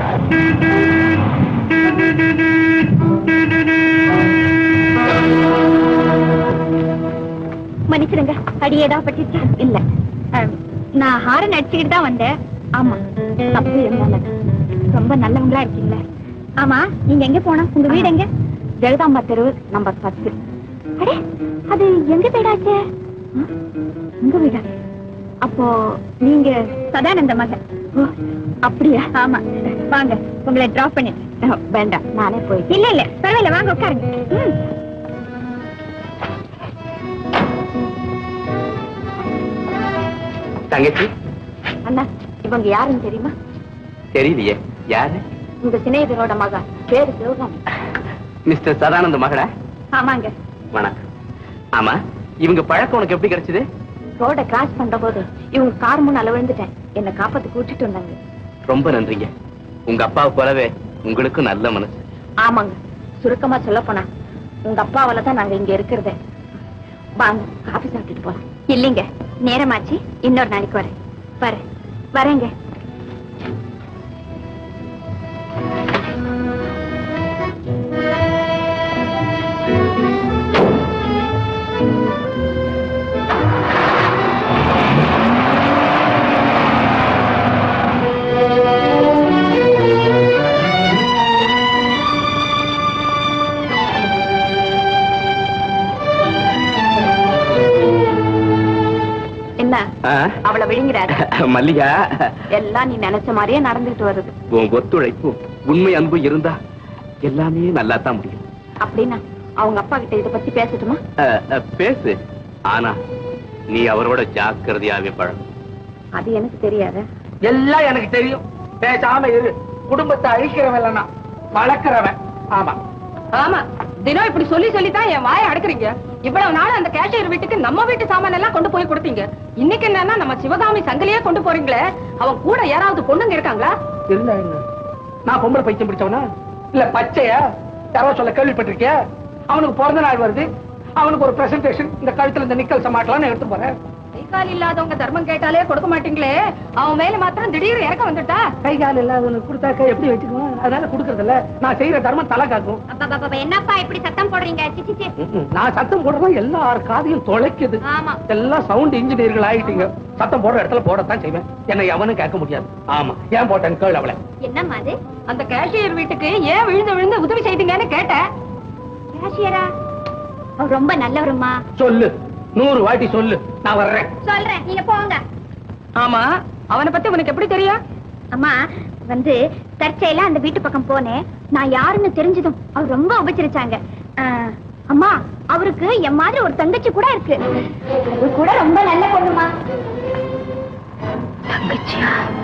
மன்னிச்சிடுங்க அடியேதா பட்டுச்சு இல்ல அஹ், நான் ஹாரன் அடிச்சுக்கிட்டு தான் வந்தேன் ஆமா தப்பு இருந்தாலும் ரொம்ப நல்லவங்களா இருக்கீங்களே ஆமா நீங்க எங்க போனா உங்க வீடு எங்க ஜெகதாம்பா தெரு நம்பர் பத்து அடே அது எங்க வீடாச்சே ஆ, உங்க வீடா அப்போ நீங்க சதானந்த மகன் ஓ, அப்படியா ஆமா வாங்க உங்களை டிராப் பண்ணிட்டு வேண்டாம் நானே போய் இல்ல இல்ல பரவாயில்ல வாங்க உட்காருங்க ம். தங்கச்சி அண்ணா இவங்க யாருன்னு தெரியுமா தெரியலையே யாரு உங்க சிநேகிதரோட மகா பேரு சிவகாமி மிஸ்டர் சதானந்த மகளா ஆமாங்க வணக்கம் ஆமா இவங்க பழக்கம் உனக்கு எப்படி கிடைச்சது ரோட கிராஸ் பண்ற போது இவங்க கார் முன்னால விழுந்துட்டேன் என்ன காப்பாத்து கூட்டிட்டு வந்தாங்க ரொம்ப நன்றிங்க உங்க அப்பாவை போலவே உங்களுக்கும் நல்ல மனசு ஆமாங்க சுருக்கமா சொல்ல போனா உங்க அப்பாவால தான் நாங்க இங்க இருக்கிறதே வாங்க காபி சாப்பிட்டுட்டு போலாம் இல்லைங்க நேரமாச்சு இன்னொரு நாளைக்கு வரேன் வரேன் வரேங்க என்ன ஆ? அவளை விழுங்கிறாரு மல்லிகா எல்லாம் நீ நினைச்ச மாதிரியே நடந்துட்டு வருது உன் ஒத்துழைப்பும் உண்மை அன்பு இருந்தா எல்லாமே நல்லா தான் முடியும் அப்படின்னா அவங்க அப்பா கிட்ட இத பத்தி பேசட்டுமா அஹ், அஹ், பேசு ஆனா நீ அவரோட ஜாக்கிரதையாவே பழகும் அது எனக்கு தெரியாது எல்லாம் எனக்கு தெரியும் பேசாம இரு குடும்பத்தை அழிக்கிறவன் இல்லைன்னா வளர்க்கிறவன் ஆமா ஆமா தினம் இப்படி சொல்லி சொல்லி தான் என் வாயை அடக்குறீங்க இவ்வளவு நாள் அந்த கேஷியர் வீட்டுக்கு நம்ம வீட்டு சாமான் எல்லாம் கொண்டு போய் கொடுத்தீங்க இன்னைக்கு என்னன்னா நம்ம சிவகாமி சங்கிலியே கொண்டு போறீங்களே அவன் கூட யாராவது பொண்ணுங்க இருக்காங்களா இருந்தா என்ன நான் பொம்பளை பைத்தியம் பிடிச்சவனா இல்ல பச்சையா யாரோ சொல்ல கேள்விப்பட்டிருக்கியா அவனுக்கு பிறந்த நாள் வருது அவனுக்கு ஒரு பிரசன்டேஷன் இந்த கழுத்துல இந்த நிக்கல் சமாட்டலாம் எடுத்து போறேன் கை கால் இல்லாதவங்க தர்மம் கேட்டாலே கொடுக்க மாட்டீங்களே அவன் மேல மாத்திரம் திடீர் இறக்க வந்துட்டா கை கால் இல்லாதவனுக்கு கொடுத்தாக்க எப்படி வச்சுக்குவான் அதனால கொடுக்கறது இல்ல நான் செய்யற தர்மம் தலை காக்கும் என்னப்பா இப்படி சத்தம் போடுறீங்க நான் சத்தம் போடுறதா எல்லார் காதையும் தொலைக்குது ஆமா எல்லாம் சவுண்ட் இன்ஜினியர்கள் ஆயிட்டீங்க சத்தம் போடுற இடத்துல போடத்தான் செய்வேன் என்னை எவனும் கேட்க முடியாது ஆமா ஏன் போட்டேன் கேள் அவளை என்னம்மா அது அந்த கேஷியர் வீட்டுக்கு ஏன் விழுந்து விழுந்து உதவி செய்தீங்கன்னு கேட்டேன் கேஷியரா அவர் ரொம்ப நல்லவருமா சொல்லு நூறு வாட்டி சொல்லு நான் வர்றேன் சொல்றேன் நீங்க போங்க ஆமா அவனை பத்தி உனக்கு எப்படி தெரியும் அம்மா வந்து தற்செயலா அந்த வீட்டு பக்கம் போனேன் நான் யாருன்னு தெரிஞ்சதும் அவர் ரொம்ப உபச்சரிச்சாங்க ஆஹ், அம்மா அவருக்கு என் மாதிரி ஒரு தங்கச்சி கூட இருக்கு அது கூட ரொம்ப நல்ல பொண்ணுமா தங்கச்சியா